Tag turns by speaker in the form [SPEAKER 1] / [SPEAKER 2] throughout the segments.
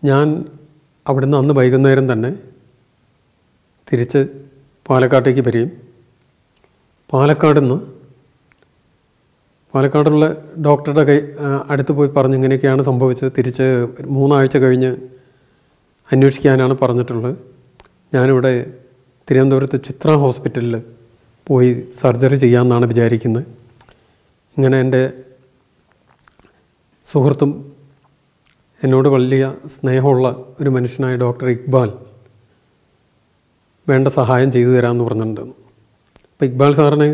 [SPEAKER 1] ഞാൻ അവിടുന്ന് അന്ന് വൈകുന്നേരം തന്നെ തിരിച്ച് പാലക്കാട്ടേക്ക് വരികയും പാലക്കാട് നിന്ന് പാലക്കാടുള്ള ഡോക്ടറുടെ കൈ ആ, അടുത്ത് പോയി പറഞ്ഞു ഇങ്ങനെയൊക്കെയാണ് സംഭവിച്ചത് തിരിച്ച് മൂന്നാഴ്ച കഴിഞ്ഞ് അന്വേഷിക്കാനാണ് പറഞ്ഞിട്ടുള്ളത് ഞാനിവിടെ തിരുവനന്തപുരത്ത് ചിത്ര ഹോസ്പിറ്റലിൽ പോയി സർജറി ചെയ്യാമെന്നാണ് വിചാരിക്കുന്നത് ഇങ്ങനെ എൻ്റെ സുഹൃത്തും എന്നോട് വലിയ സ്നേഹമുള്ള ഒരു മനുഷ്യനായ ഡോക്ടർ ഇക്ബാൽ വേണ്ട സഹായം ചെയ്തു തരാമെന്ന് പറഞ്ഞിട്ടുണ്ട് അപ്പോൾ ഇക്ബാൽ സാറിനെ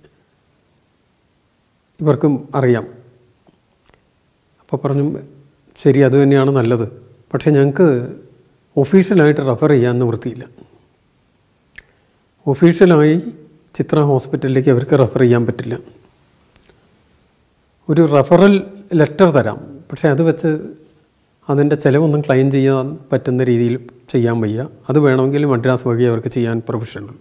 [SPEAKER 1] ഇവർക്കും അറിയാം അപ്പോൾ പറഞ്ഞു ശരി അത് തന്നെയാണ് നല്ലത് പക്ഷേ ഞങ്ങൾക്ക് ഒഫീഷ്യലായിട്ട് റെഫർ ചെയ്യാൻ നിവൃത്തിയില്ല ഒഫീഷ്യലായി ചിത്ര ഹോസ്പിറ്റലിലേക്ക് അവർക്ക് റെഫർ ചെയ്യാൻ പറ്റില്ല ഒരു റെഫറൽ ലെറ്റർ തരാം പക്ഷേ അത് വെച്ച് അതിൻ്റെ ചിലവൊന്നും ക്ലെയിം ചെയ്യാൻ പറ്റുന്ന രീതിയിൽ ചെയ്യാൻ വയ്യ അത് വേണമെങ്കിൽ മദ്രാസ് വഴി അവർക്ക് ചെയ്യാൻ പ്രൊഫഷണൽ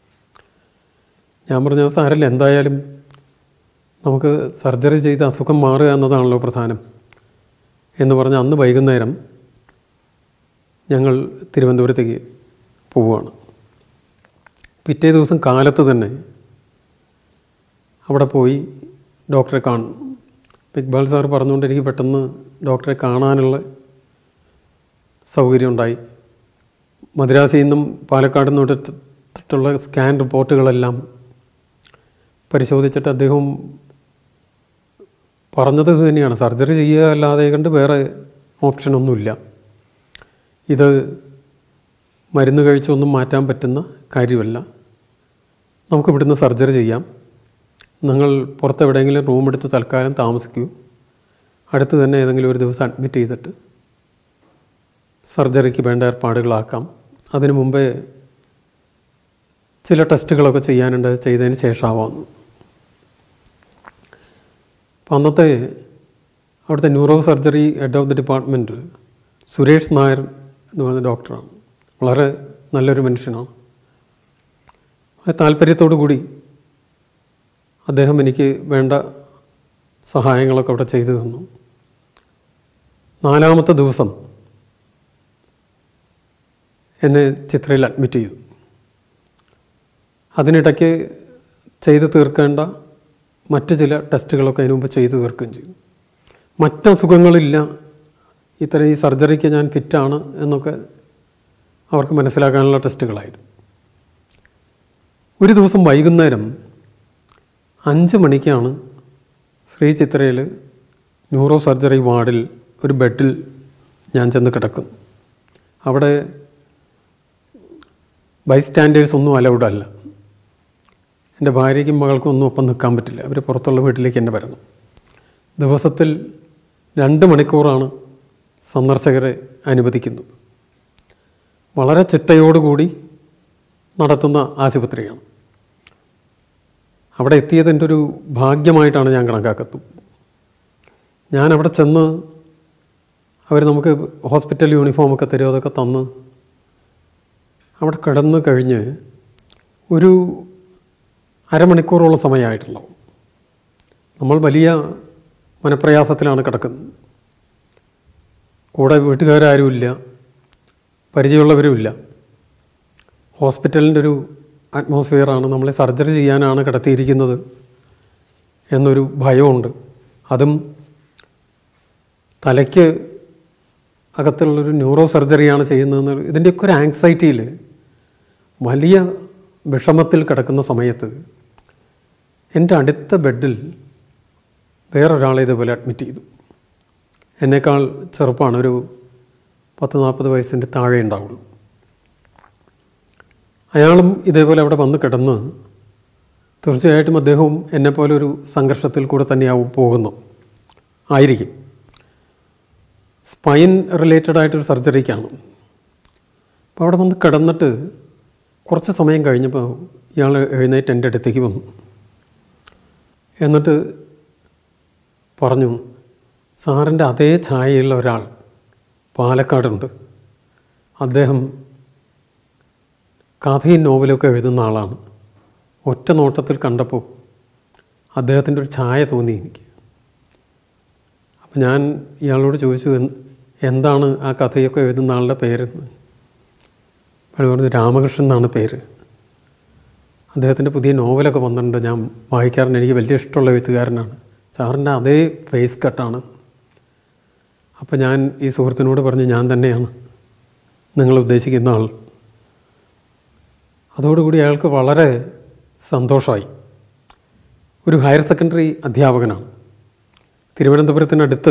[SPEAKER 1] ഞാൻ പറഞ്ഞ സാരല്ല എന്തായാലും നമുക്ക് സർജറി ചെയ്ത് അസുഖം മാറുക എന്നതാണല്ലോ പ്രധാനം എന്ന് പറഞ്ഞ് അന്ന് വൈകുന്നേരം ഞങ്ങൾ തിരുവനന്തപുരത്തേക്ക് പോവുകയാണ് പിറ്റേ ദിവസം കാലത്ത് തന്നെ അവിടെ പോയി ഡോക്ടറെ കാണും ഇപ്പം ഇക്ബാൽ സാർ പറഞ്ഞുകൊണ്ട് എനിക്ക് പെട്ടെന്ന് ഡോക്ടറെ കാണാനുള്ള സൗകര്യം ഉണ്ടായി മദ്രാസിൽ നിന്നും പാലക്കാട് നിന്നും എടുത്തിട്ടുള്ള സ്കാൻ റിപ്പോർട്ടുകളെല്ലാം പരിശോധിച്ചിട്ട് അദ്ദേഹം പറഞ്ഞത് ഇത് തന്നെയാണ് സർജറി ചെയ്യുക അല്ലാതെ കണ്ട് വേറെ ഓപ്ഷനൊന്നുമില്ല ഇത് മരുന്ന് കഴിച്ചൊന്നും മാറ്റാൻ പറ്റുന്ന കാര്യമല്ല നമുക്ക് ഇവിടുന്ന് സർജറി ചെയ്യാം നിങ്ങൾ പുറത്ത് എവിടെയെങ്കിലും റൂം എടുത്ത് തൽക്കാലം താമസിക്കൂ അടുത്ത് തന്നെ ഏതെങ്കിലും ഒരു ദിവസം അഡ്മിറ്റ് ചെയ്തിട്ട് സർജറിക്ക് വേണ്ട ഏർപ്പാടുകളാക്കാം അതിനു മുമ്പേ ചില ടെസ്റ്റുകളൊക്കെ ചെയ്യാനുണ്ട് അത് ചെയ്തതിന് ശേഷമാവാമെന്ന് അപ്പം അന്നത്തെ അവിടുത്തെ neuro surgery head of the department Suresh Nair എന്ന് പറയുന്ന ഡോക്ടറാണ് വളരെ നല്ലൊരു മനുഷ്യനാണ് ആ താല്പര്യത്തോടു കൂടി അദ്ദേഹം എനിക്ക് വേണ്ട സഹായങ്ങളൊക്കെ അവിടെ ചെയ്തു തന്നു നാലാമത്തെ ദിവസം എന്നെ ചിത്രയിൽ അഡ്മിറ്റ് ചെയ്തു അതിനിടയ്ക്ക് ചെയ്തു തീർക്കേണ്ട മറ്റ് ചില ടെസ്റ്റുകളൊക്കെ അതിനു മുമ്പ് ചെയ്തു തീർക്കുകയും ചെയ്തു മറ്റസുഖങ്ങളില്ല ഇത്ര ഈ സർജറിക്ക് ഞാൻ ഫിറ്റാണ് എന്നൊക്കെ അവർക്ക് മനസ്സിലാക്കാനുള്ള ടെസ്റ്റുകളായിരുന്നു ഒരു ദിവസം വൈകുന്നേരം അഞ്ച് മണിക്കാണ് ശ്രീ ചിത്രയിൽ ന്യൂറോ സർജറി വാർഡിൽ ഒരു ബെഡിൽ ഞാൻ ചെന്ന് കിടക്കും അവിടെ ബൈസ്റ്റാൻഡേഴ്സ് ഒന്നും അലൗഡ് അല്ല എൻ്റെ ഭാര്യയ്ക്കും മകൾക്കും ഒന്നും ഒപ്പം നിൽക്കാൻ പറ്റില്ല അവർ പുറത്തുള്ള വീട്ടിലേക്ക് തന്നെ വരണം ദിവസത്തിൽ രണ്ട് മണിക്കൂറാണ് സന്ദർശകരെ അനുവദിക്കുന്നത് വളരെ ചിട്ടയോടുകൂടി നടത്തുന്ന ആശുപത്രിയാണ് അവിടെ എത്തിയത് എൻ്റെ ഒരു ഭാഗ്യമായിട്ടാണ് ഞാൻ കണക്കാക്കുന്നത് ഞാൻ അവിടെ ചെന്ന് അവർ നമുക്ക് ഹോസ്പിറ്റൽ യൂണിഫോമൊക്കെ തരും അതൊക്കെ തന്ന് അവിടെ കിടന്ന് കഴിഞ്ഞ് ഒരു അരമണിക്കൂറോളം സമയമായിട്ടുണ്ടാവും നമ്മൾ വലിയ മനപ്രയാസത്തിലാണ് കിടക്കുന്നത് കൂടെ വീട്ടുകാരാരുമില്ല പരിചയമുള്ളവരുമില്ല ഹോസ്പിറ്റലിൻ്റെ ഒരു അറ്റ്മോസ്ഫിയറാണ് നമ്മളെ സർജറി ചെയ്യാനാണ് കിടത്തിയിരിക്കുന്നത് എന്നൊരു ഭയമുണ്ട് അതും തലയ്ക്ക് അകത്തുള്ളൊരു ന്യൂറോ സർജറിയാണ് ചെയ്യുന്നതെന്ന് ഇതിൻ്റെയൊക്കെ ഒരു ആങ്സൈറ്റിയിൽ വലിയ വിഷമത്തിൽ കിടക്കുന്ന സമയത്ത് എൻ്റെ അടുത്ത ബെഡിൽ വേറൊരാളെ ഇതേപോലെ അഡ്മിറ്റ് ചെയ്തു എന്നേക്കാൾ ചെറുപ്പമാണ് ഒരു പത്ത് നാൽപ്പത് വയസ്സിൻ്റെ താഴെ ഉണ്ടാവുള്ളൂ അയാളും ഇതേപോലെ അവിടെ വന്ന് കിടന്ന് തീർച്ചയായിട്ടും അദ്ദേഹവും എന്നെപ്പോലെ ഒരു സംഘർഷത്തിൽ കൂടെ തന്നെയാവും പോകുന്നു ആയിരിക്കും സ്പൈൻ റിലേറ്റഡ് ആയിട്ടൊരു സർജറിക്കാണ് അപ്പോൾ അവിടെ വന്ന് കിടന്നിട്ട് കുറച്ച് സമയം കഴിഞ്ഞപ്പോൾ ഇയാൾ എഴുന്നേറ്റ് എൻ്റെ അടുത്തേക്ക് വന്നു എന്നിട്ട് പറഞ്ഞു സാറിൻ്റെ അതേ ഛായയുള്ള ഒരാൾ പാലക്കാടുണ്ട് അദ്ദേഹം കഥയും നോവലൊക്കെ എഴുതുന്ന ആളാണ് ഒറ്റ നോട്ടത്തിൽ കണ്ടപ്പോൾ അദ്ദേഹത്തിൻ്റെ ഒരു ഛായ തോന്നി എനിക്ക് അപ്പം ഞാൻ ഇയാളോട് ചോദിച്ചു "എന്ത്- എന്താണ് ആ കഥയൊക്കെ എഴുതുന്ന ആളുടെ പേരെന്ന് അയാൾ പറഞ്ഞു രാമകൃഷ്ണൻ എന്നാണ് പേര് അദ്ദേഹത്തിൻ്റെ പുതിയ നോവലൊക്കെ വന്നിട്ടുണ്ട് ഞാൻ വായിക്കാറുണ്ട് എനിക്ക് വലിയ ഇഷ്ടമുള്ള എഴുത്തുകാരനാണ് സാറിൻ്റെ അതേ ഫേസ് കട്ടാണ് അപ്പോൾ ഞാൻ ഈ സുഹൃത്തിനോട് പറഞ്ഞു ഞാൻ തന്നെയാണ് നിങ്ങൾ ഉദ്ദേശിക്കുന്ന ആൾ അതോടുകൂടി അയാൾക്ക് വളരെ സന്തോഷമായി ഒരു ഹയർ സെക്കൻഡറി അധ്യാപകനാണ് തിരുവനന്തപുരത്തിനടുത്ത്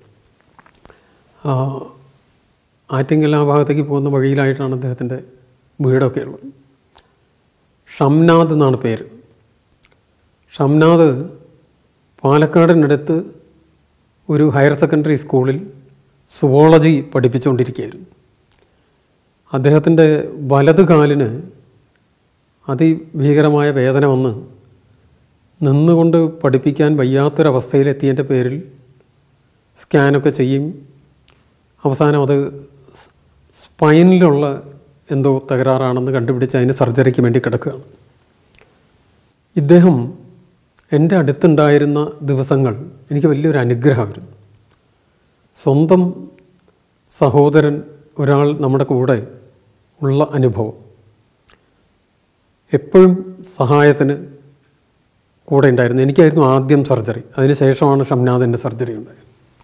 [SPEAKER 1] ആ, ആറ്റിങ്ങൽ ആ ഭാഗത്തേക്ക് പോകുന്ന വഴിയിലായിട്ടാണ് അദ്ദേഹത്തിൻ്റെ വീടൊക്കെ ഉള്ളത് ഷംനാഥ് എന്നാണ് പേര് ഷംനാഥ് പാലക്കാടിനടുത്ത് ഒരു ഹയർ സെക്കൻഡറി സ്കൂളിൽ സുവോളജി പഠിപ്പിച്ചുകൊണ്ടിരിക്കുകയായിരുന്നു അദ്ദേഹത്തിൻ്റെ വലത് കാലിന് അതിഭീകരമായ വേദന വന്ന് നിന്നുകൊണ്ട് പഠിപ്പിക്കാൻ വയ്യാത്തൊരവസ്ഥയിലെത്തിയതിൻ്റെ പേരിൽ സ്കാനൊക്കെ ചെയ്യും അവസാനം അത് സ് സ്പൈനിലുള്ള എന്തോ തകരാറാണെന്ന് കണ്ടുപിടിച്ച് അതിന് സർജറിക്ക് വേണ്ടി കിടക്കുകയാണ് ഇദ്ദേഹം എൻ്റെ അടുത്തുണ്ടായിരുന്ന ദിവസങ്ങൾ എനിക്ക് വലിയൊരു അനുഗ്രഹമായിരുന്നു സ്വന്തം സഹോദരൻ ഒരാൾ നമ്മുടെ കൂടെ ഉള്ള അനുഭവം എപ്പോഴും സഹായത്തിന് കൂടെ ഉണ്ടായിരുന്നു എനിക്കായിരുന്നു ആദ്യം സർജറി അതിനുശേഷമാണ് ഷംനാഥിൻ്റെ സർജറി ഉണ്ടായത്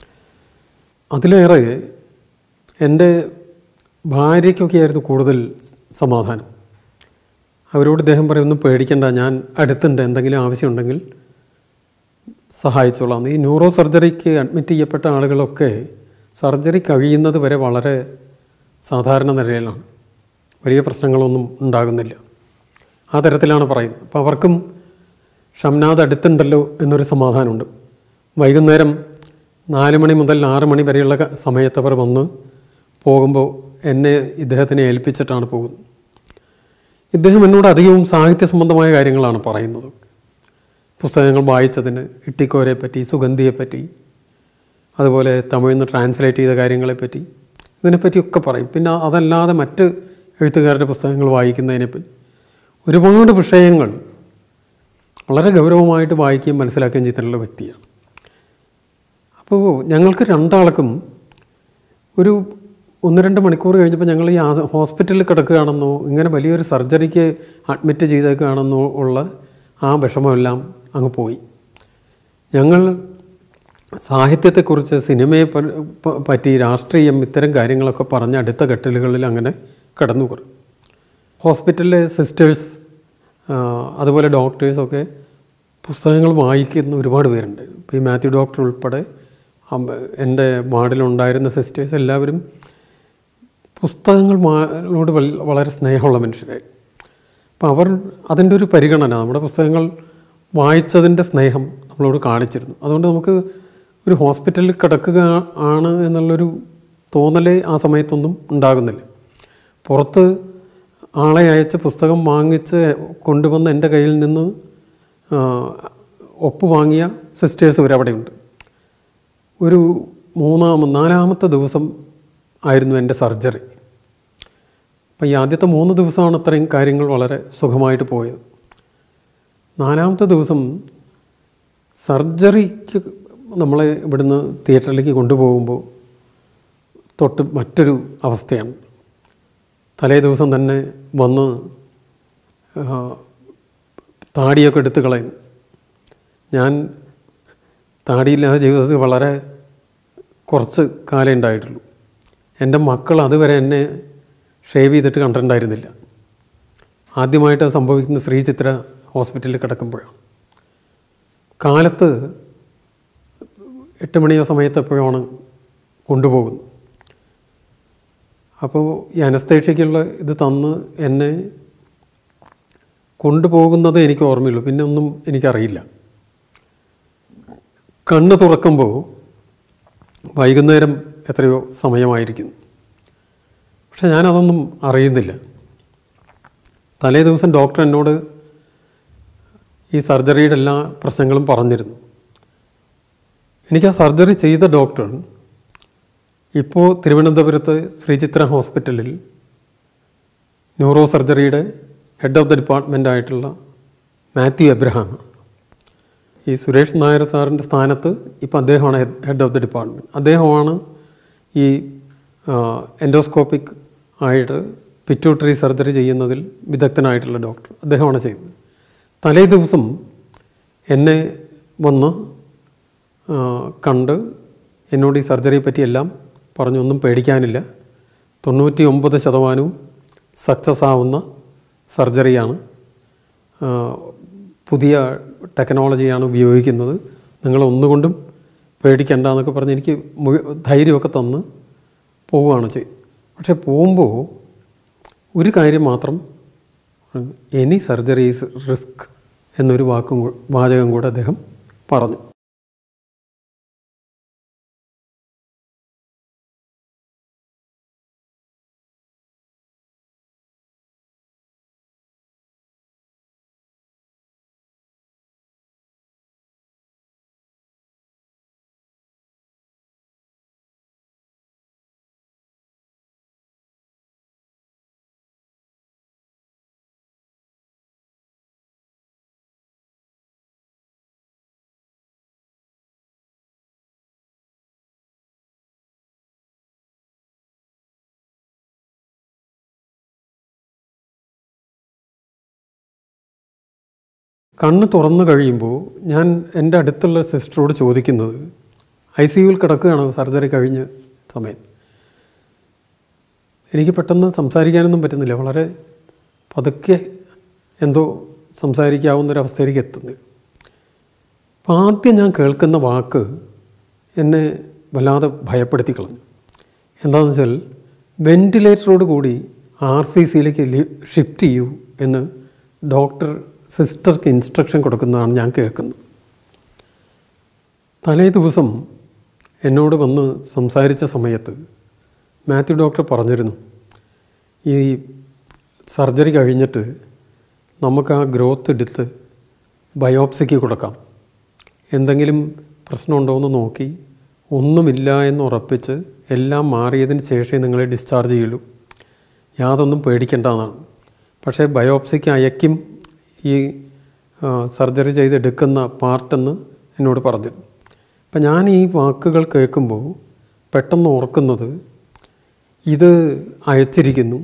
[SPEAKER 1] അതിലേറെ എൻ്റെ ഭാര്യയ്ക്കൊക്കെ ആയിരുന്നു കൂടുതൽ സമാധാനം അവരോട് ഇദ്ദേഹം പറയും ഒന്നും പേടിക്കണ്ട ഞാൻ അടുത്തുണ്ട് എന്തെങ്കിലും ആവശ്യമുണ്ടെങ്കിൽ സഹായിച്ചോളാം ഈ ന്യൂറോ സർജറിക്ക് അഡ്മിറ്റ് ചെയ്യപ്പെട്ട ആളുകളൊക്കെ സർജറി കഴിയുന്നത് വരെ വളരെ സാധാരണ നിലയിലാണ് വലിയ പ്രശ്നങ്ങളൊന്നും ഉണ്ടാകുന്നില്ല ആ തരത്തിലാണ് പറയുന്നത് അപ്പോൾ അവർക്കും ഷംനാഥ് അടുത്തുണ്ടല്ലോ എന്നൊരു സമാധാനമുണ്ട് വൈകുന്നേരം നാല് മണി മുതൽ ആറ് മണി വരെയുള്ള ക- സമയത്ത് അവർ വന്ന് പോകുമ്പോൾ എന്നെ ഇദ്ദേഹത്തിനെ ഏൽപ്പിച്ചിട്ടാണ് പോകുന്നത് ഇദ്ദേഹം എന്നോട് അധികവും സാഹിത്യ സംബന്ധമായ കാര്യങ്ങളാണ് പറയുന്നത് പുസ്തകങ്ങൾ വായിച്ചതിന് ഇട്ടിക്കോരെ പറ്റി സുഗന്ധിയെപ്പറ്റി അതുപോലെ തമിഴിൽ നിന്ന് ട്രാൻസ്ലേറ്റ് ചെയ്ത കാര്യങ്ങളെപ്പറ്റി ഇതിനെപ്പറ്റിയൊക്കെ പറയും പിന്നെ അതല്ലാതെ മറ്റ് എഴുത്തുകാരുടെ പുസ്തകങ്ങൾ വായിക്കുന്നതിനെപ്പറ്റി ഒരുപാട് വിഷയങ്ങൾ വളരെ ഗൗരവമായിട്ട് വായിക്കുകയും മനസ്സിലാക്കുകയും ചെയ്തിട്ടുള്ള വ്യക്തിയാണ് അപ്പോൾ ഞങ്ങൾക്ക് രണ്ടാൾക്കും ഒരു ഒന്ന് രണ്ട് മണിക്കൂർ കഴിഞ്ഞപ്പോൾ ഞങ്ങൾ ഈ ആ- ഹോസ്പിറ്റലിൽ കിടക്കുകയാണെന്നോ ഇങ്ങനെ വലിയൊരു സർജറിക്ക് അഡ്മിറ്റ് ചെയ്തേക്കുകയാണെന്നോ ഉള്ള ആ വിഷമമെല്ലാം അങ്ങ് പോയി ഞങ്ങൾ സാഹിത്യത്തെക്കുറിച്ച് സിനിമയെ പ- പ- പറ്റി രാഷ്ട്രീയം ഇത്തരം കാര്യങ്ങളൊക്കെ പറഞ്ഞ് അടുത്ത കെട്ടലുകളിൽ അങ്ങനെ കടന്നു കുറയും ഹോസ്പിറ്റലിലെ സിസ്റ്റേഴ്സ് അതുപോലെ ഡോക്ടേഴ്സൊക്കെ പുസ്തകങ്ങൾ വായിക്കുന്ന ഒരുപാട് പേരുണ്ട് ഇപ്പോൾ ഈ മാത്യു ഡോക്ടർ ഉൾപ്പെടെ അമ്മ- എൻ്റെ വാർഡിലുണ്ടായിരുന്ന സിസ്റ്റേഴ്സ് എല്ലാവരും പുസ്തകങ്ങൾ മാളോട് വൽ- വളരെ സ്നേഹമുള്ള മനുഷ്യരായിരുന്നു അപ്പോൾ അവർ അതിൻ്റെ ഒരു പരിഗണന നമ്മുടെ പുസ്തകങ്ങൾ വായിച്ചതിൻ്റെ സ്നേഹം നമ്മളോട് കാണിച്ചിരുന്നു അതുകൊണ്ട് നമുക്ക് ഒരു ഹോസ്പിറ്റലിൽ കിടക്കുക ആണ് എന്നുള്ളൊരു തോന്നലേ ആ സമയത്തൊന്നും ഉണ്ടാകുന്നില്ല പുറത്ത് ആളെ അയച്ച് പുസ്തകം വാങ്ങിച്ച് കൊണ്ടുവന്ന് എൻ്റെ കയ്യിൽ നിന്ന് ആ, ഒപ്പ് വാങ്ങിയ സിസ്റ്റേഴ്സ് വരെ അവിടെയുണ്ട് ഒരു മൂന്നാം നാലാമത്തെ ദിവസം ആയിരുന്നു എൻ്റെ സർജറി അപ്പം ഈ ആദ്യത്തെ മൂന്ന് ദിവസമാണ് ഇത്രയും കാര്യങ്ങൾ വളരെ സുഖമായിട്ട് പോയത് നാലാമത്തെ ദിവസം സർജറിക്ക് നമ്മളെ ഇവിടുന്ന് തിയേറ്ററിലേക്ക് കൊണ്ടുപോകുമ്പോൾ തൊട്ട് മറ്റൊരു അവസ്ഥയാണ് തലേ ദിവസം തന്നെ വന്ന് ആ, താടിയൊക്കെ എടുത്ത് കളയുന്നു ഞാൻ താടിയില്ലാതെ ജീവിതത്തിൽ വളരെ കുറച്ച് കാലം ഉണ്ടായിട്ടുള്ളൂ എൻ്റെ മക്കൾ അതുവരെ എന്നെ ഷേവ് ചെയ്തിട്ട് കണ്ടിട്ടുണ്ടായിരുന്നില്ല ആദ്യമായിട്ട് അത് സംഭവിക്കുന്ന ശ്രീചിത്ര ഹോസ്പിറ്റലിൽ കിടക്കുമ്പോഴാണ് കാലത്ത് എട്ട് മണിയോ സമയത്ത് എപ്പോഴാണ് കൊണ്ടുപോകുന്നത് അപ്പോൾ ഈ അനസ്തേഷ്യക്കുള്ള ഇത് തന്ന് എന്നെ കൊണ്ടുപോകുന്നത് എനിക്ക് ഓർമ്മയുള്ളൂ പിന്നെ ഒന്നും എനിക്കറിയില്ല കണ്ണ് തുറക്കുമ്പോൾ വൈകുന്നേരം എത്രയോ സമയമായിരിക്കുന്നു പക്ഷെ ഞാനതൊന്നും അറിയുന്നില്ല തലേ ദിവസം ഡോക്ടർ എന്നോട് ഈ സർജറിയുടെ എല്ലാ പ്രശ്നങ്ങളും പറഞ്ഞിരുന്നു എനിക്ക് ആ സർജറി ചെയ്ത ഡോക്ടർ ഇപ്പോൾ തിരുവനന്തപുരത്ത് ശ്രീചിത്ര ഹോസ്പിറ്റലിൽ ന്യൂറോ സർജറിയുടെ ഹെഡ് ഓഫ് ദ ഡിപ്പാർട്ട്മെൻ്റ് ആയിട്ടുള്ള മാത്യു എബ്രഹാം ഈ സുരേഷ് നായർ സാറിൻ്റെ സ്ഥാനത്ത് ഇപ്പോൾ അദ്ദേഹമാണ് ഹെഡ് ഓഫ് ദ ഡിപ്പാർട്ട്മെൻറ്റ് അദ്ദേഹമാണ് ഈ എൻഡോസ്കോപ്പിക് ആയിട്ട് പിറ്റ്യൂട്ടറി സർജറി ചെയ്യുന്നതിൽ വിദഗ്ധനായിട്ടുള്ള ഡോക്ടർ അദ്ദേഹമാണ് ചെയ്തത് തലേ ദിവസം എന്നെ വന്ന് ആ, കണ്ട് എന്നോട് ഈ സർജറിയെ പറ്റിയെല്ലാം പറഞ്ഞു ഒന്നും പേടിക്കാനില്ല തൊണ്ണൂറ്റി ഒമ്പത് ശതമാനവും സക്സസ് ആവുന്ന സർജറിയാണ് ആ, പുതിയ ടെക്നോളജിയാണ് ഉപയോഗിക്കുന്നത് നിങ്ങൾ ഒന്നുകൊണ്ടും പേടിക്കണ്ട എന്നൊക്കെ പറഞ്ഞ് എനിക്ക് മുഴു- ധൈര്യമൊക്കെ തന്ന് പോവുകയാണ് ചെയ്തത് പക്ഷേ പോകുമ്പോൾ ഒരു കാര്യം മാത്രം എനി സർജറി ഈസ് റിസ്ക് എന്നൊരു വാക്കും കൂ- വാചകം കൂടെ അദ്ദേഹം പറഞ്ഞു കണ്ണ് തുറന്നു കഴിയുമ്പോൾ ഞാൻ എൻ്റെ അടുത്തുള്ള സിസ്റ്ററോട് ചോദിക്കുന്നത് ഐ സി യുവിൽ കിടക്കുകയാണ് സർജറി കഴിഞ്ഞ സമയം എനിക്ക് പെട്ടെന്ന് സംസാരിക്കാനൊന്നും പറ്റുന്നില്ല വളരെ പതുക്കെ എന്തോ സംസാരിക്കാവുന്നൊരവസ്ഥയിലേക്ക് എത്തുന്നു അപ്പം ആദ്യം ഞാൻ കേൾക്കുന്ന വാക്ക് എന്നെ വല്ലാതെ ഭയപ്പെടുത്തി കളഞ്ഞു എന്താണെന്ന് വെച്ചാൽ വെൻറ്റിലേറ്ററോട് കൂടി ആർ സി സിയിലേക്ക് ഷിഫ്റ്റ് ചെയ്യൂ എന്ന് ഡോക്ടർ സിസ്റ്റർക്ക് ഇൻസ്ട്രക്ഷൻ കൊടുക്കുന്നതാണ് ഞാൻ കേൾക്കുന്നത് തലേ ദിവസം എന്നോട് വന്ന് സംസാരിച്ച സമയത്ത് മാത്യു ഡോക്ടർ പറഞ്ഞിരുന്നു ഈ സർജറി കഴിഞ്ഞിട്ട് നമുക്ക് ആ ഗ്രോത്ത് എടുത്ത് ബയോപ്സിക്ക് കൊടുക്കാം എന്തെങ്കിലും പ്രശ്നമുണ്ടോ എന്ന് നോക്കി ഒന്നുമില്ല എന്ന് ഉറപ്പിച്ച് എല്ലാം മാറിയതിന് ശേഷമേ നിങ്ങളെ ഡിസ്ചാർജ് ചെയ്യുള്ളൂ യാതൊന്നും പേടിക്കേണ്ടതാണ് പക്ഷേ ബയോപ്സിക്ക് അയക്കും ഈ ആ, സർജറി ചെയ്തെടുക്കുന്ന പാർട്ടെന്ന് എന്നോട് പറഞ്ഞു അപ്പം ഞാൻ ഈ വാക്കുകൾ കേൾക്കുമ്പോൾ പെട്ടെന്ന് ഓർക്കുന്നത് ഇത് അയച്ചിരിക്കുന്നു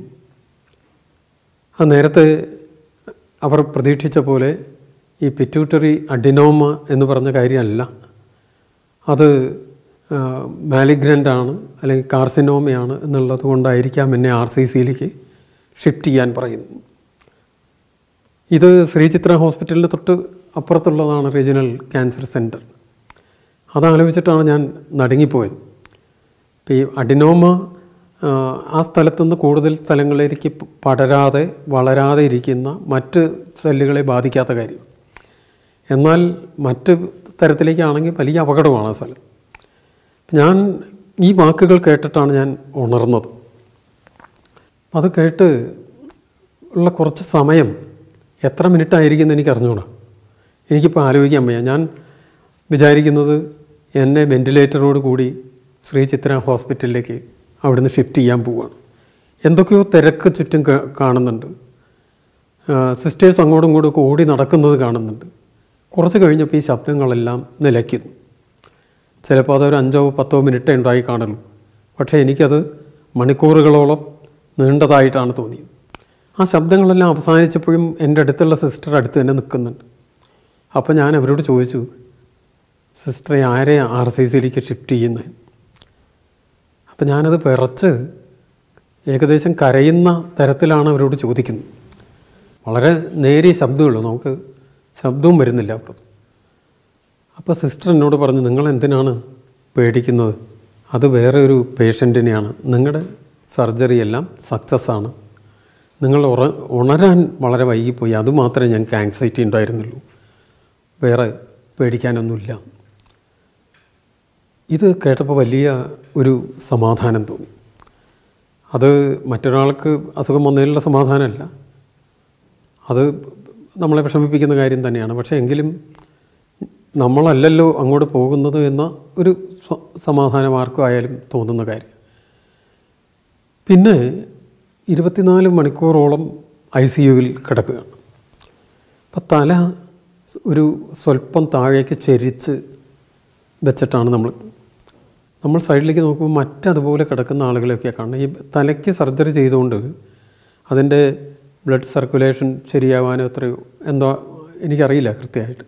[SPEAKER 1] ആ നേരത്തെ അവർ പ്രതീക്ഷിച്ച പോലെ ഈ പിറ്റ്യൂട്ടറി അഡിനോമ എന്ന് പറഞ്ഞ കാര്യമല്ല അത് മാലിഗ്രൻ്റ് ആണ് അല്ലെങ്കിൽ കാർസിനോമയാണ് എന്നുള്ളത് കൊണ്ടായിരിക്കാം എന്നെ ആർ സി സിയിലേക്ക് ഷിഫ്റ്റ് ചെയ്യാൻ പറയുന്നത് ഇത് ശ്രീചിത്ര ഹോസ്പിറ്റലിൻ്റെ തൊട്ട് അപ്പുറത്തുള്ളതാണ് റീജിയണൽ ക്യാൻസർ സെൻറ്റർ അതാലോചിച്ചിട്ടാണ് ഞാൻ നടുങ്ങിപ്പോയത് ഇപ്പോൾ ഈ അഡിനോമ ആ, ആ സ്ഥലത്തുനിന്ന് കൂടുതൽ സ്ഥലങ്ങളിലേക്ക് പടരാതെ വളരാതെ ഇരിക്കുന്ന മറ്റ് സെല്ലുകളെ ബാധിക്കാത്ത കാര്യം എന്നാൽ മറ്റ് തരത്തിലേക്കാണെങ്കിൽ വലിയ അപകടമാണ് ആ സ്ഥലം ഞാൻ ഈ വാക്കുകൾ കേട്ടിട്ടാണ് ഞാൻ ഉണർന്നത് അത് കേട്ട് ഉള്ള കുറച്ച് സമയം എത്ര മിനിറ്റ് ആയിരിക്കും എന്ന് എനിക്ക് അറിഞ്ഞൂടാ എനിക്കിപ്പോൾ ആലോചിക്കാൻ വയ്യ ഞാൻ വിചാരിക്കുന്നത് എന്നെ വെൻറ്റിലേറ്ററോട് കൂടി ശ്രീ ചിത്ര ഹോസ്പിറ്റലിലേക്ക് അവിടുന്ന് ഷിഫ്റ്റ് ചെയ്യാൻ പോവുകയാണ് എന്തൊക്കെയോ തിരക്ക് ചുറ്റും കാ- കാണുന്നുണ്ട് സിസ്റ്റേഴ്സ് അങ്ങോട്ടും ഇങ്ങോട്ടും ഒക്കെ ഓടി നടക്കുന്നത് കാണുന്നുണ്ട് കുറച്ച് കഴിഞ്ഞപ്പോൾ ഈ ശബ്ദങ്ങളെല്ലാം നിലയ്ക്കുന്നു ചിലപ്പോൾ അതൊരു അഞ്ചോ പത്തോ മിനിറ്റേ ഉണ്ടായി കാണുള്ളൂ പക്ഷേ എനിക്കത് മണിക്കൂറുകളോളം നീണ്ടതായിട്ടാണ് തോന്നിയത് ആ ശബ്ദങ്ങളെല്ലാം അവസാനിച്ചപ്പോഴും എൻ്റെ അടുത്തുള്ള സിസ്റ്റർ അടുത്ത് തന്നെ നിൽക്കുന്നുണ്ട് അപ്പോൾ ഞാൻ അവരോട് ചോദിച്ചു സിസ്റ്ററെ ആരെ ആർ സി സിയിലേക്ക് ഷിഫ്റ്റ് ചെയ്യുന്നത് അപ്പം ഞാനത് പിറച്ച് ഏകദേശം കരയുന്ന തരത്തിലാണ് അവരോട് ചോദിക്കുന്നത് വളരെ നേരിയ ശബ്ദമുള്ളൂ നമുക്ക് ശബ്ദവും വരുന്നില്ല അപ്പുറത്ത് അപ്പോൾ സിസ്റ്റർ എന്നോട് പറഞ്ഞു നിങ്ങൾ എന്തിനാണ് പേടിക്കുന്നത് അത് വേറെ ഒരു പേഷ്യൻറ്റിനെയാണ് നിങ്ങളുടെ സർജറി എല്ലാം സക്സസ് ആണ് നിങ്ങൾ ഉറ ഉണരാൻ വളരെ വൈകിപ്പോയി അതുമാത്രമേ ഞങ്ങൾക്ക് ആങ്സൈറ്റി ഉണ്ടായിരുന്നുള്ളൂ വേറെ പേടിക്കാനൊന്നുമില്ല ഇത് കേട്ടപ്പോൾ വലിയ ഒരു സമാധാനം തോന്നി അത് മറ്റൊരാൾക്ക് അസുഖം വന്നതിലുള്ള സമാധാനമല്ല അത് നമ്മളെ വിഷമിപ്പിക്കുന്ന കാര്യം തന്നെയാണ് പക്ഷേ എങ്കിലും നമ്മളല്ലല്ലോ അങ്ങോട്ട് പോകുന്നത് എന്ന ഒരു സ- സമാധാനം ആർക്കും ആയാലും തോന്നുന്ന കാര്യം പിന്നെ ഇരുപത്തിനാല് മണിക്കൂറോളം ഐ സി യുവിൽ കിടക്കുകയാണ് അപ്പം തല ഒരു സ്വല്പം താഴേക്ക് ചെരിച്ച് വെച്ചിട്ടാണ് നമ്മൾ നമ്മൾ സൈഡിലേക്ക് നോക്കുമ്പോൾ മറ്റതുപോലെ കിടക്കുന്ന ആളുകളെയൊക്കെയാണ് കാണുന്നത് ഈ തലയ്ക്ക് സർജറി ചെയ്തുകൊണ്ട് അതിൻ്റെ ബ്ലഡ് സർക്കുലേഷൻ ശരിയാവാനോ എത്രയോ എന്തോ എനിക്കറിയില്ല കൃത്യമായിട്ട്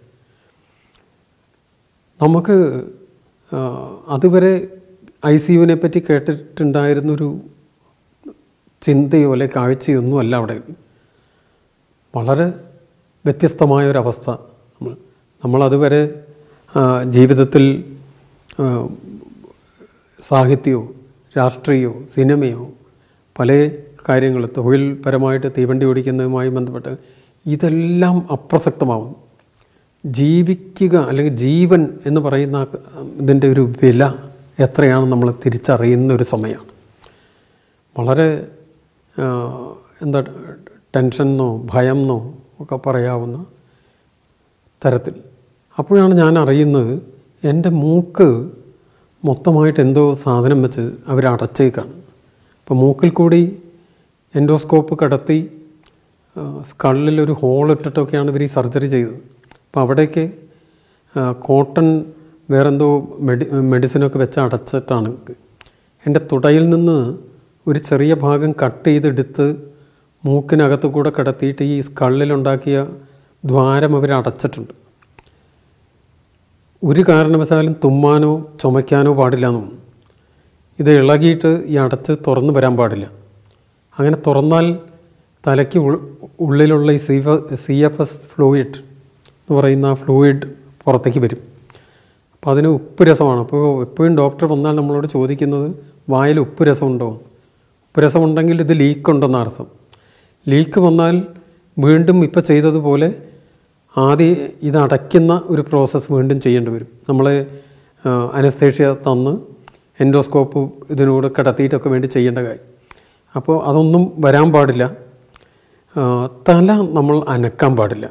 [SPEAKER 1] നമുക്ക് ആ, അതുവരെ ഐ സി യുവിനെ പറ്റി കേട്ടിട്ടുണ്ടായിരുന്നൊരു ചിന്തയോ അല്ലെ കാഴ്ചയോ ഒന്നും അല്ല അവിടെ വളരെ വ്യത്യസ്തമായ ഒരവസ്ഥ നമ്മൾ നമ്മളതുവരെ ആ, ജീവിതത്തിൽ ആ, സാഹിത്യമോ രാഷ്ട്രീയമോ സിനിമയോ പല കാര്യങ്ങൾ തൊഴിൽപരമായിട്ട് തീവണ്ടി ഓടിക്കുന്നതുമായി ബന്ധപ്പെട്ട് ഇതെല്ലാം അപ്രസക്തമാവും ജീവിക്കുക അല്ലെങ്കിൽ ജീവൻ എന്ന് പറയുന്ന ആ ഇതിൻ്റെ ഒരു വില എത്രയാണ് നമ്മൾ തിരിച്ചറിയുന്ന ഒരു സമയമാണ് വളരെ ആ, എന്താ ടെൻഷനെന്നോ ഭയമെന്നോ ഒക്കെ പറയാവുന്ന തരത്തിൽ അപ്പോഴാണ് ഞാൻ അറിയുന്നത് എൻ്റെ മൂക്ക് മൊത്തമായിട്ട് എന്തോ സാധനം വെച്ച് അവർ അടച്ചേക്കാണ് അപ്പോൾ മൂക്കിൽ കൂടി എൻഡോസ്കോപ്പ് കടത്തി ആ, സ്കള്ളിൽ ഒരു ഹോൾ ഇട്ടിട്ടൊക്കെയാണ് ഇവർ ഈ സർജറി ചെയ്തത് അപ്പോൾ അവിടേക്ക് ആ, കോട്ടൺ വേറെന്തോ മെഡി മെഡിസിനൊക്കെ വെച്ച് അടച്ചിട്ടാണ് എൻ്റെ തുടയിൽ നിന്ന് ഒരു ചെറിയ ഭാഗം കട്ട് ചെയ്തെടുത്ത് മൂക്കിനകത്ത് കൂടെ കിടത്തിയിട്ട് ഈ സ്കള്ളിലുണ്ടാക്കിയ ദ്വാരം അവർ അടച്ചിട്ടുണ്ട് ഒരു കാരണവശാലും തുമ്മാനോ ചുമയ്ക്കാനോ പാടില്ല എന്നും ഇത് ഇളകിയിട്ട് ഈ അടച്ച് തുറന്നു വരാൻ പാടില്ല അങ്ങനെ തുറന്നാൽ തലയ്ക്ക് ഉൾ- ഉള്ളിലുള്ള ഈ C C F S fluid എന്ന് പറയുന്ന ആ ഫ്ലൂയിഡ് പുറത്തേക്ക് വരും അപ്പോൾ അതിന് ഉപ്പ് രസമാണ് അപ്പോൾ എപ്പോഴും ഡോക്ടർ വന്നാൽ നമ്മളോട് ചോദിക്കുന്നത് വായിൽ ഉപ്പ് രസമുണ്ടോ ഉപ്പ് രസമുണ്ടെങ്കിൽ ഇത് ലീക്ക് ഉണ്ടെന്ന അർത്ഥം ലീക്ക് വന്നാൽ വീണ്ടും ഇപ്പോൾ ചെയ്തതുപോലെ ആദ്യം ഇത് അടയ്ക്കുന്ന ഒരു പ്രോസസ്സ് വീണ്ടും ചെയ്യേണ്ടി വരും നമ്മൾ അനസ്തേഷ്യ തന്ന് എൻഡോസ്കോപ്പ് ഇതിനൂടെ കിടത്തിയിട്ടൊക്കെ വേണ്ടി ചെയ്യേണ്ട കാര്യം അപ്പോൾ അതൊന്നും വരാൻ പാടില്ല ആ, തല നമ്മൾ അനക്കാൻ പാടില്ല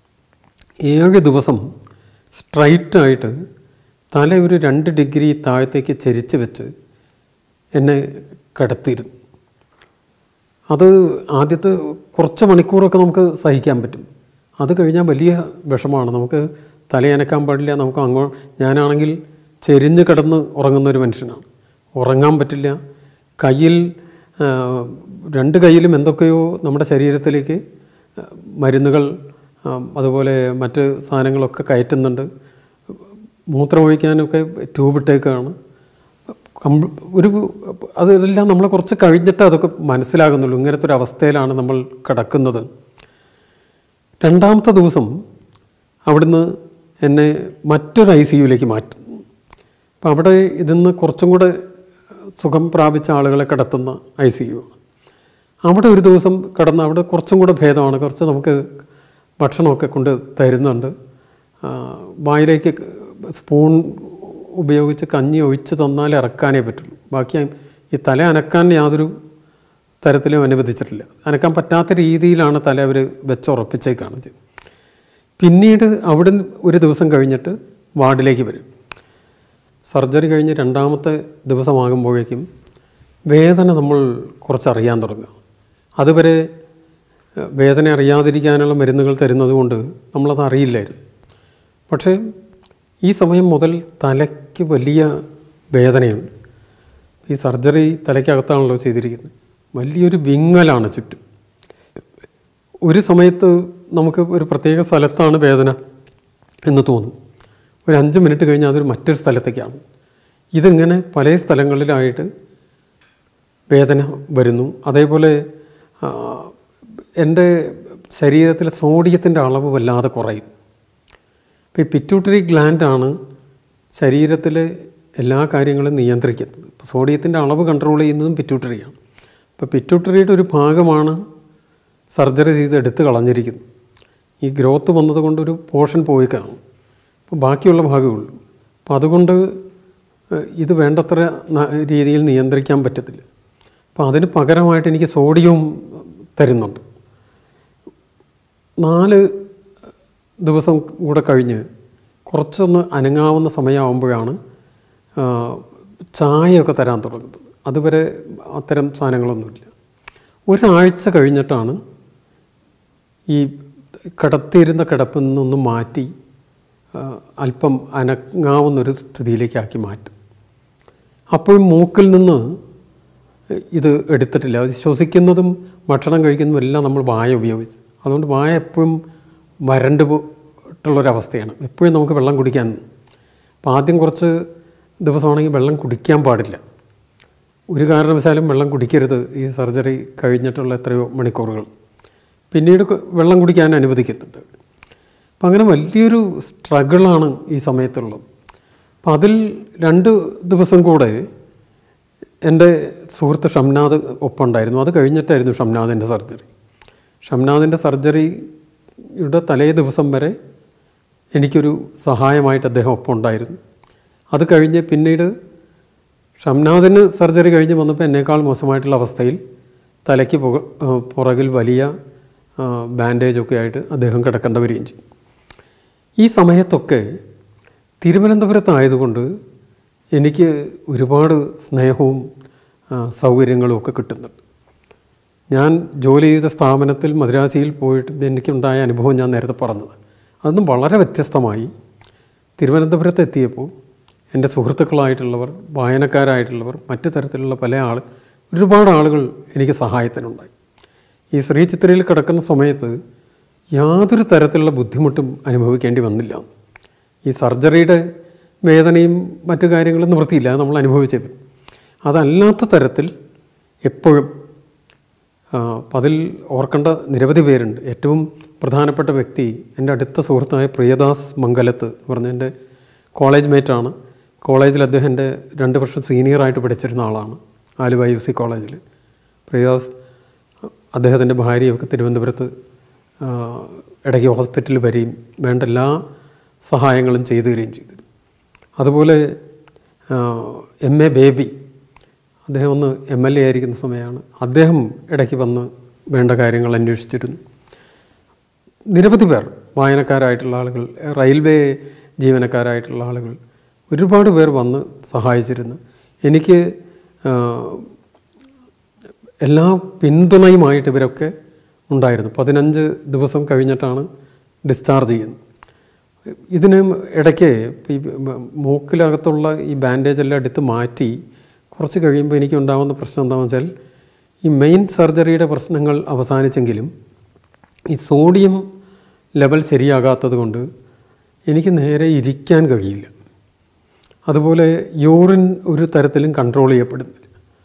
[SPEAKER 1] ഏഴ് ദിവസം സ്ട്രൈറ്റായിട്ട് തല ഒരു രണ്ട് ഡിഗ്രി താഴത്തേക്ക് ചരിച്ച് വെച്ച് എന്നെ കിടത്തിയിരുന്നു അത് ആദ്യത്തെ കുറച്ച് മണിക്കൂറൊക്കെ നമുക്ക് സഹിക്കാൻ പറ്റും അത് കഴിഞ്ഞാൽ വലിയ വിഷമാണ് നമുക്ക് തലയനക്കാൻ പാടില്ല നമുക്ക് അങ്ങോ ഞാനാണെങ്കിൽ ചെരിഞ്ഞ് കിടന്ന് ഉറങ്ങുന്ന ഒരു മനുഷ്യനാണ് ഉറങ്ങാൻ പറ്റില്ല കയ്യിൽ ആ, രണ്ട് കയ്യിലും എന്തൊക്കെയോ നമ്മുടെ ശരീരത്തിലേക്ക് ആ, മരുന്നുകൾ ആ, അതുപോലെ മറ്റ് സാധനങ്ങളൊക്കെ കയറ്റുന്നുണ്ട് മൂത്രമൊഴിക്കാനൊക്കെ ട്യൂബ് ഇട്ടേക്കാണ് കംപ്ല- ഒരു അത് ഇതെല്ലാം നമ്മൾ കുറച്ച് കഴിഞ്ഞിട്ട് അതൊക്കെ മനസ്സിലാകുന്നുള്ളൂ ഇങ്ങനത്തെ ഒരു അവസ്ഥയിലാണ് നമ്മൾ കിടക്കുന്നത് രണ്ടാമത്തെ ദിവസം അവിടുന്ന് എന്നെ മറ്റൊരു ഐ സി യുവിലേക്ക് മാറ്റും അപ്പം അവിടെ ഇതിന്ന് കുറച്ചും കൂടെ സുഖം പ്രാപിച്ച ആളുകളെ കിടത്തുന്ന ഐ സി യു അവിടെ ഒരു ദിവസം കിടന്ന് അവിടെ കുറച്ചും കൂടെ ഭേദമാണ് കുറച്ച് നമുക്ക് ഭക്ഷണമൊക്കെ കൊണ്ട് തരുന്നുണ്ട് ആ, വായിലേക്ക് സ്പൂൺ ഉപയോഗിച്ച് കഞ്ഞി ഒഴിച്ച് തന്നാൽ ഇറക്കാനേ പറ്റുള്ളൂ ബാക്കി ഈ തല അനക്കാൻ യാതൊരു തരത്തിലും അനുവദിച്ചിട്ടില്ല അനക്കാൻ പറ്റാത്ത രീതിയിലാണ് തല അവർ വെച്ചുറപ്പിച്ചേക്കാണ് ചെയ്തത് പിന്നീട് അവിടെ ഒരു ദിവസം കഴിഞ്ഞിട്ട് വാർഡിലേക്ക് വരും സർജറി കഴിഞ്ഞ് രണ്ടാമത്തെ ദിവസമാകുമ്പോഴേക്കും വേദന നമ്മൾ കുറച്ചറിയാൻ തുടങ്ങുക അതുവരെ ഏഹ്, വേദന അറിയാതിരിക്കാനുള്ള മരുന്നുകൾ തരുന്നത് കൊണ്ട് നമ്മളത് അറിയില്ലായിരുന്നു പക്ഷേ ഈ സമയം മുതൽ തലയ്ക്ക് വലിയ വേദനയുണ്ട് ഈ സർജറി തലയ്ക്കകത്താണല്ലോ ചെയ്തിരിക്കുന്നത് വലിയൊരു വിങ്ങലാണ് ചുറ്റും ഒരു സമയത്ത് നമുക്ക് ഒരു പ്രത്യേക സ്ഥലത്താണ് വേദന എന്ന് തോന്നും ഒരു അഞ്ച് മിനിറ്റ് കഴിഞ്ഞാൽ അതൊരു മറ്റൊരു സ്ഥലത്തേക്കാണ് ഇതിങ്ങനെ പല സ്ഥലങ്ങളിലായിട്ട് വേദന വരുന്നു അതേപോലെ ആ, എൻ്റെ ശരീരത്തിലെ സോഡിയത്തിൻ്റെ അളവ് വല്ലാതെ കുറയും ഇപ്പോൾ ഈ പിറ്റ്യൂട്ടറി ഗ്ലാൻഡാണ് ശരീരത്തിലെ എല്ലാ കാര്യങ്ങളും നിയന്ത്രിക്കുന്നത് ഇപ്പോൾ സോഡിയത്തിൻ്റെ അളവ് കൺട്രോൾ ചെയ്യുന്നതും പിറ്റ്യൂട്ടറിയാണ് ഇപ്പോൾ പിറ്റ്യൂട്ടറിയുടെ ഒരു ഭാഗമാണ് സർജറി ചെയ്ത് എടുത്ത് കളഞ്ഞിരിക്കുന്നത് ഈ ഗ്രോത്ത് വന്നതുകൊണ്ട് ഒരു പോർഷൻ പോയി കാണും അപ്പോൾ ബാക്കിയുള്ള ഭാഗമേ ഉള്ളൂ അപ്പോൾ അതുകൊണ്ട് ഏഹ്, ഇത് വേണ്ടത്ര ന- രീതിയിൽ നിയന്ത്രിക്കാൻ പറ്റത്തില്ല അപ്പോൾ അതിന് പകരമായിട്ട് എനിക്ക് സോഡിയവും തരുന്നുണ്ട് നാല് ദിവസം കൂടെ കഴിഞ്ഞ് കുറച്ചൊന്ന് അനങ്ങാവുന്ന സമയമാകുമ്പോഴാണ് ആ, ചായയൊക്കെ തരാൻ തുടങ്ങുന്നത് അതുവരെ അത്തരം സാധനങ്ങളൊന്നുമില്ല ഒരാഴ്ച കഴിഞ്ഞിട്ടാണ് ഈ കിടത്തിയിരുന്ന കിടപ്പിൽ നിന്നൊന്ന് മാറ്റി ആ, അല്പം അനങ്ങാവുന്നൊരു സ്ഥിതിയിലേക്കാക്കി മാറ്റും അപ്പോഴും മൂക്കിൽ നിന്ന് ഇത് എടുത്തിട്ടില്ല അത് ശ്വസിക്കുന്നതും ഭക്ഷണം കഴിക്കുന്നതും എല്ലാം നമ്മൾ വായ ഉപയോഗിച്ച് അതുകൊണ്ട് വായ എപ്പോഴും വരണ്ട് പോയിട്ടുള്ളൊരവസ്ഥയാണ് എപ്പോഴും നമുക്ക് വെള്ളം കുടിക്കാൻ അപ്പോൾ ആദ്യം കുറച്ച് ദിവസമാണെങ്കിൽ വെള്ളം കുടിക്കാൻ പാടില്ല ഒരു കാരണവശാലും വെള്ളം കുടിക്കരുത് ഈ സർജറി കഴിഞ്ഞിട്ടുള്ള എത്രയോ മണിക്കൂറുകൾ പിന്നീട് ക- വെള്ളം കുടിക്കാൻ അനുവദിക്കുന്നുണ്ട് അപ്പം അങ്ങനെ വലിയൊരു സ്ട്രഗിളാണ് ഈ സമയത്തുള്ളത് അപ്പം അതിൽ രണ്ട് ദിവസം കൂടെ എൻ്റെ സുഹൃത്ത് ഷംനാദ് ഒപ്പമുണ്ടായിരുന്നു അത് കഴിഞ്ഞിട്ടായിരുന്നു ഷംനാദിൻ്റെ സർജറി ഷംനാദിൻ്റെ സർജറിയുടെ തലേ ദിവസം വരെ എനിക്കൊരു സഹായമായിട്ട് അദ്ദേഹം ഒപ്പം ഉണ്ടായിരുന്നു അത് കഴിഞ്ഞ് പിന്നീട് ഷംനാദിന് സർജറി കഴിഞ്ഞ് വന്നപ്പോൾ എന്നേക്കാൾ മോശമായിട്ടുള്ള അവസ്ഥയിൽ തലയ്ക്ക് പുക ആ, പുറകിൽ വലിയ ആ, ബാൻഡേജൊക്കെ ആയിട്ട് അദ്ദേഹം കിടക്കേണ്ട വരികയും ചെയ്തു ഈ സമയത്തൊക്കെ തിരുവനന്തപുരത്തായതുകൊണ്ട് എനിക്ക് ഒരുപാട് സ്നേഹവും ആ, സൗകര്യങ്ങളും ഒക്കെ കിട്ടുന്നുണ്ട് ഞാൻ ജോലി ചെയ്ത സ്ഥാപനത്തിൽ മദ്രാസിയിൽ പോയിട്ട് എനിക്കുണ്ടായ അനുഭവം ഞാൻ നേരത്തെ പറഞ്ഞത് അതൊന്നും വളരെ വ്യത്യസ്തമായി തിരുവനന്തപുരത്ത് എത്തിയപ്പോൾ എൻ്റെ സുഹൃത്തുക്കളായിട്ടുള്ളവർ വായനക്കാരായിട്ടുള്ളവർ മറ്റു തരത്തിലുള്ള പല ആൾ ഒരുപാട് ആളുകൾ എനിക്ക് സഹായത്തിനുണ്ടായി ഈ ശ്രീ ചിത്രയിൽ കിടക്കുന്ന സമയത്ത് യാതൊരു തരത്തിലുള്ള ബുദ്ധിമുട്ടും അനുഭവിക്കേണ്ടി വന്നില്ല ഈ സർജറിയുടെ വേദനയും മറ്റു കാര്യങ്ങളും നിവൃത്തിയില്ല അത് നമ്മൾ അനുഭവിച്ചത് അതല്ലാത്ത തരത്തിൽ എപ്പോഴും ആ, അപ്പം അതിൽ ഓർക്കേണ്ട നിരവധി പേരുണ്ട് ഏറ്റവും പ്രധാനപ്പെട്ട വ്യക്തി എൻ്റെ അടുത്ത സുഹൃത്തായ പ്രിയദാസ് മംഗലത്ത് എന്ന് പറഞ്ഞ എൻ്റെ കോളേജ് മേറ്റാണ് കോളേജിൽ അദ്ദേഹം എൻ്റെ രണ്ട് വർഷം സീനിയറായിട്ട് പഠിച്ചിരുന്ന ആളാണ് ആലുവ യു സി കോളേജിൽ പ്രിയദാസ് അദ്ദേഹത്തിൻ്റെ ഭാര്യയൊക്കെ തിരുവനന്തപുരത്ത് ആ, ഇടയ്ക്ക് ഹോസ്പിറ്റലിൽ വരികയും വേണ്ട എല്ലാ സഹായങ്ങളും ചെയ്തു തരികയും ചെയ്തു അതുപോലെ എം എ ബേബി അദ്ദേഹം ഒന്ന് എം എൽ എ ആയിരിക്കുന്ന സമയമാണ് അദ്ദേഹം ഇടയ്ക്ക് വന്ന് വേണ്ട കാര്യങ്ങൾ അന്വേഷിച്ചിരുന്നു നിരവധി പേർ വായനക്കാരായിട്ടുള്ള ആളുകൾ റെയിൽവേ ജീവനക്കാരായിട്ടുള്ള ആളുകൾ ഒരുപാട് പേർ വന്ന് സഹായിച്ചിരുന്നു എനിക്ക് ആ, എല്ലാ പിന്തുണയുമായിട്ട് ഇവരൊക്കെ ഉണ്ടായിരുന്നു പതിനഞ്ച് ദിവസം കഴിഞ്ഞിട്ടാണ് ഡിസ്ചാർജ് ചെയ്യുന്നത് ഇതിന് ഇടയ്ക്ക് ഈ മൂക്കിലകത്തുള്ള ഈ ബാൻഡേജ് എല്ലാം എടുത്ത് മാറ്റി കുറച്ച് കഴിയുമ്പോൾ എനിക്ക് ഉണ്ടാകുന്ന പ്രശ്നം എന്താണെന്ന് വെച്ചാൽ ഈ മെയിൻ സർജറിയുടെ പ്രശ്നങ്ങൾ അവസാനിച്ചെങ്കിലും ഈ സോഡിയം ലെവൽ ശരിയാകാത്തത് കൊണ്ട് എനിക്ക് നേരെ ഇരിക്കാൻ കഴിയില്ല അതുപോലെ യൂറിൻ ഒരു തരത്തിലും കൺട്രോൾ ചെയ്യപ്പെടുന്നില്ല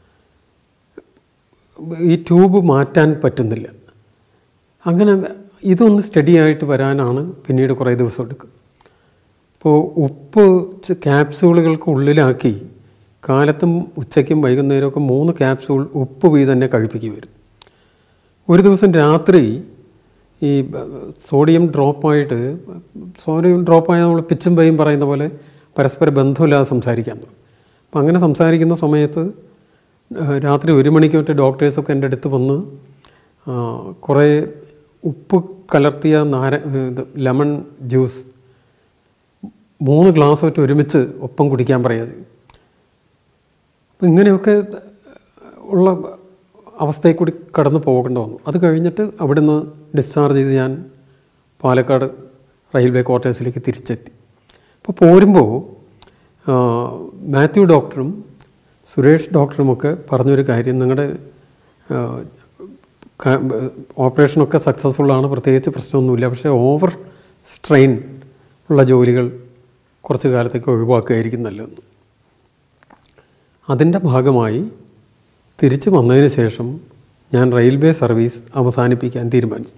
[SPEAKER 1] ഈ ട്യൂബ് മാറ്റാൻ പറ്റുന്നില്ല അങ്ങനെ ഇതൊന്ന് സ്റ്റഡി ആയിട്ട് വരാനാണ് പിന്നീട് കുറേ ദിവസം എടുക്കും ഇപ്പോൾ ഉപ്പ് ച- ക്യാപ്സ്യൂളുകൾക്ക് ഉള്ളിലാക്കി കാലത്തും ഉച്ചയ്ക്കും വൈകുന്നേരമൊക്കെ മൂന്ന് ക്യാപ്സ്യൂൾ ഉപ്പ് വീതം തന്നെ കഴിപ്പിക്കും വരും ഒരു ദിവസം രാത്രി ഈ ബ- സോഡിയം ഡ്രോപ്പായിട്ട് സോഡിയം ഡ്രോപ്പായ നമ്മൾ പിച്ചും പയും പറയുന്ന പോലെ പരസ്പര ബന്ധമില്ലാതെ സംസാരിക്കാൻ തുടങ്ങും അപ്പം അങ്ങനെ സംസാരിക്കുന്ന സമയത്ത് ആ, രാത്രി ഒരു മണിക്ക് മറ്റേ ഡോക്ടേഴ്സൊക്കെ എൻ്റെ അടുത്ത് വന്ന് ആ, കുറേ ഉപ്പ് കലർത്തിയ നാര ഇത് ലെമൺ ജ്യൂസ് മൂന്ന് ഗ്ലാസ് ഒറ്റ ഒരുമിച്ച് ഒപ്പം കുടിക്കാൻ പറയുക ചെയ്യും അപ്പം ഇങ്ങനെയൊക്കെ ഉള്ള അവസ്ഥയിൽ കൂടി കടന്നു പോകേണ്ട വന്നു അത് കഴിഞ്ഞിട്ട് അവിടുന്ന് ഡിസ്ചാർജ് ചെയ്ത് ഞാൻ പാലക്കാട് റെയിൽവേ ക്വാർട്ടേഴ്സിലേക്ക് തിരിച്ചെത്തി അപ്പോൾ പോരുമ്പോൾ ആ, മാത്യു ഡോക്ടറും സുരേഷ് ഡോക്ടറുമൊക്കെ പറഞ്ഞൊരു കാര്യം നിങ്ങളുടെ ആ, ക- ഓപ്പറേഷനൊക്കെ സക്സസ്ഫുള്ളാണ് പ്രത്യേകിച്ച് പ്രശ്നമൊന്നുമില്ല പക്ഷേ ഓവർ സ്ട്രെയിൻ ഉള്ള ജോലികൾ കുറച്ച് കാലത്തേക്ക് ഒഴിവാക്കുകയായിരിക്കും നല്ലതെന്ന് അതിൻ്റെ ഭാഗമായി തിരിച്ചു വന്നതിന് ശേഷം ഞാൻ റെയിൽവേ സർവീസ് അവസാനിപ്പിക്കാൻ തീരുമാനിച്ചു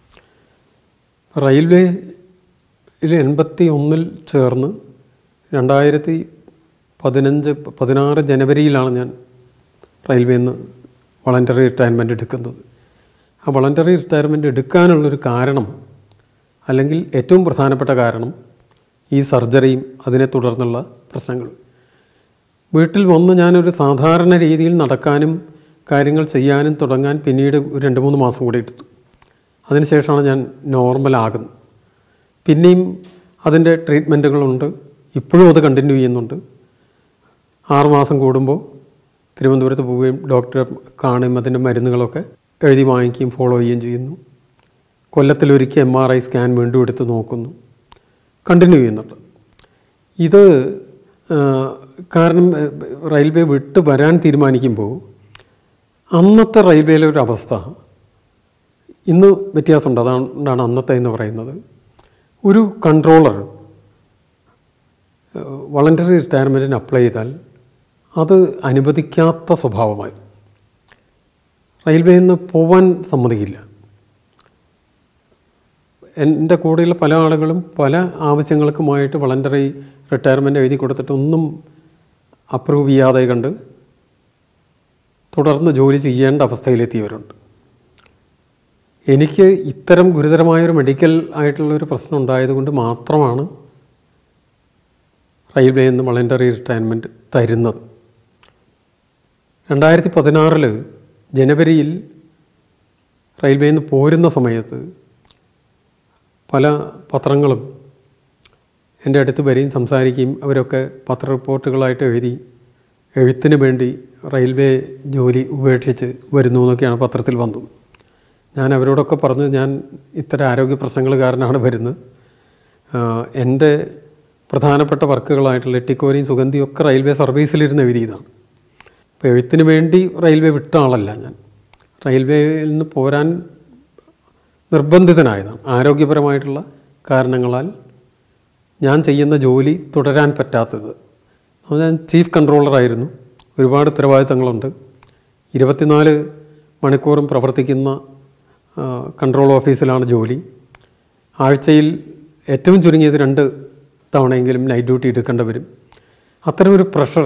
[SPEAKER 1] റെയിൽവേയിൽ എൺപത്തി ഒന്നിൽ ചേർന്ന് രണ്ടായിരത്തി പതിനഞ്ച് പതിനാറ് ജനുവരിയിലാണ് ഞാൻ റെയിൽവേയിൽ നിന്ന് വളണ്ടറി റിട്ടയർമെൻറ്റ് എടുക്കുന്നത് ആ വളണ്ടറി റിട്ടയർമെൻറ്റ് എടുക്കാനുള്ളൊരു കാരണം അല്ലെങ്കിൽ ഏറ്റവും പ്രധാനപ്പെട്ട കാരണം ഈ സർജറിയും അതിനെ തുടർന്നുള്ള പ്രശ്നങ്ങൾ വീട്ടിൽ വന്ന് ഞാനൊരു സാധാരണ രീതിയിൽ നടക്കാനും കാര്യങ്ങൾ ചെയ്യാനും തുടങ്ങാൻ പിന്നീട് ഒരു രണ്ട് മൂന്ന് മാസം കൂടി എടുത്തു അതിനുശേഷമാണ് ഞാൻ നോർമലാകുന്നത് പിന്നെയും അതിൻ്റെ ട്രീറ്റ്മെൻറ്റുകളുണ്ട് ഇപ്പോഴും അത് കണ്ടിന്യൂ ചെയ്യുന്നുണ്ട് ആറുമാസം കൂടുമ്പോൾ തിരുവനന്തപുരത്ത് പോവുകയും ഡോക്ടറെ കാണുകയും അതിൻ്റെ മരുന്നുകളൊക്കെ എഴുതി വാങ്ങിക്കുകയും ഫോളോ ചെയ്യുകയും ചെയ്യുന്നു കൊല്ലത്തിലൊരിക്കൽ എം ആർ ഐ സ്കാൻ വീണ്ടും എടുത്ത് നോക്കുന്നു കണ്ടിന്യൂ ചെയ്യുന്നുണ്ട് ഇത് ആ, കാരണം ഏ, റെയിൽവേ വിട്ട് വരാൻ തീരുമാനിക്കുമ്പോൾ അന്നത്തെ റെയിൽവേയിലെ ഒരു അവസ്ഥ ഇന്ന് വ്യത്യാസമുണ്ട് അതാണ് അന്നത്തെ എന്ന് പറയുന്നത് ഒരു കൺട്രോളർ വളണ്ടറി റിട്ടയർമെൻറ്റിന് അപ്ലൈ ചെയ്താൽ അത് അനുവദിക്കാത്ത സ്വഭാവമായി റെയിൽവേയിൽ നിന്ന് പോവാൻ സമ്മതിക്കില്ല എൻ്റെ കൂടെയുള്ള പല ആളുകളും പല ആവശ്യങ്ങൾക്കുമായിട്ട് വളണ്ടറി റിട്ടയർമെൻ്റ് എഴുതി കൊടുത്തിട്ടൊന്നും അപ്രൂവ് ചെയ്യാതെ കണ്ട് തുടർന്ന് ജോലി ചെയ്യേണ്ട അവസ്ഥയിലെത്തിയവരുണ്ട് എനിക്ക് ഇത്തരം ഗുരുതരമായൊരു മെഡിക്കൽ ആയിട്ടുള്ളൊരു പ്രശ്നം ഉണ്ടായതുകൊണ്ട് മാത്രമാണ് റെയിൽവേയിൽ നിന്ന് വളണ്ടറി റിട്ടയർമെൻറ്റ് തരുന്നത് രണ്ടായിരത്തി പതിനാറിൽ ജനുവരിയിൽ റെയിൽവേയിൽ നിന്ന് പോരുന്ന സമയത്ത് പല പത്രങ്ങളും എൻ്റെ അടുത്ത് വരികയും സംസാരിക്കുകയും അവരൊക്കെ പത്ര റിപ്പോർട്ടുകളായിട്ട് എഴുതി എഴുത്തിന് വേണ്ടി റെയിൽവേ ജോലി ഉപേക്ഷിച്ച് വരുന്നു എന്നൊക്കെയാണ് പത്രത്തിൽ വന്നത് ഞാൻ അവരോടൊക്കെ പറഞ്ഞു ഞാൻ ഇത്തരം ആരോഗ്യ പ്രശ്നങ്ങൾ കാരണമാണ് വരുന്നത് ആഹ് എൻ്റെ പ്രധാനപ്പെട്ട വർക്കുകളായിട്ടുള്ള എട്ടിക്കോരിയും സുഗന്ധിയും ഒക്കെ റെയിൽവേ സർവീസിലിരുന്ന് എഴുതിയതാണ് അപ്പോൾ എഴുത്തിന് വേണ്ടി റെയിൽവേ വിട്ട ആളല്ല ഞാൻ റെയിൽവേയിൽ നിന്ന് പോരാൻ നിർബന്ധിതനായതാണ് ആരോഗ്യപരമായിട്ടുള്ള കാരണങ്ങളാൽ ഞാൻ ചെയ്യുന്ന ജോലി തുടരാൻ പറ്റാത്തത് അപ്പോൾ ഞാൻ ചീഫ് കൺട്രോളറായിരുന്നു ഒരുപാട് ഉത്തരവാദിത്തങ്ങളുണ്ട് ഇരുപത്തിനാല് മണിക്കൂറും പ്രവർത്തിക്കുന്ന ആ, കൺട്രോൾ ഓഫീസിലാണ് ജോലി ആഴ്ചയിൽ ഏറ്റവും ചുരുങ്ങിയത് രണ്ട് തവണയെങ്കിലും നൈറ്റ് ഡ്യൂട്ടി എടുക്കേണ്ടി വരും അത്തരമൊരു പ്രഷർ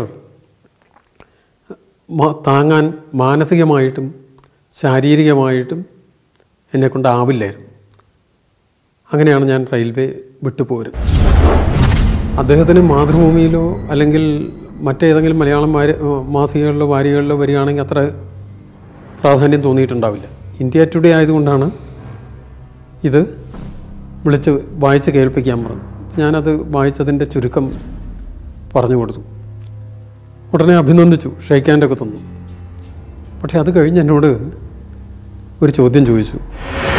[SPEAKER 1] മ- താങ്ങാൻ മാനസികമായിട്ടും ശാരീരികമായിട്ടും എന്നെക്കൊണ്ടാവില്ലായിരുന്നു അങ്ങനെയാണ് ഞാൻ റെയിൽവേ വിട്ടുപോരുന്നത് അദ്ദേഹത്തിന് മാതൃഭൂമിയിലോ അല്ലെങ്കിൽ മറ്റേതെങ്കിലും മലയാളം വാരി മാസികകളിലോ വാരികകളിലോ വരികയാണെങ്കിൽ അത്ര പ്രാധാന്യം തോന്നിയിട്ടുണ്ടാവില്ല ഇന്ത്യ ടുഡേ ആയതുകൊണ്ടാണ് ഇത് വിളിച്ച് വായിച്ച് കേൾപ്പിക്കാൻ പറഞ്ഞു ഞാനത് വായിച്ചതിൻ്റെ ചുരുക്കം പറഞ്ഞു കൊടുത്തു ഉടനെ അഭിനന്ദിച്ചു ഷെയ്ക്കാൻ്റെ ഒക്കെ തന്നു പക്ഷെ അത് കഴിഞ്ഞ് എന്നോട് ഒരു ചോദ്യം ചോദിച്ചു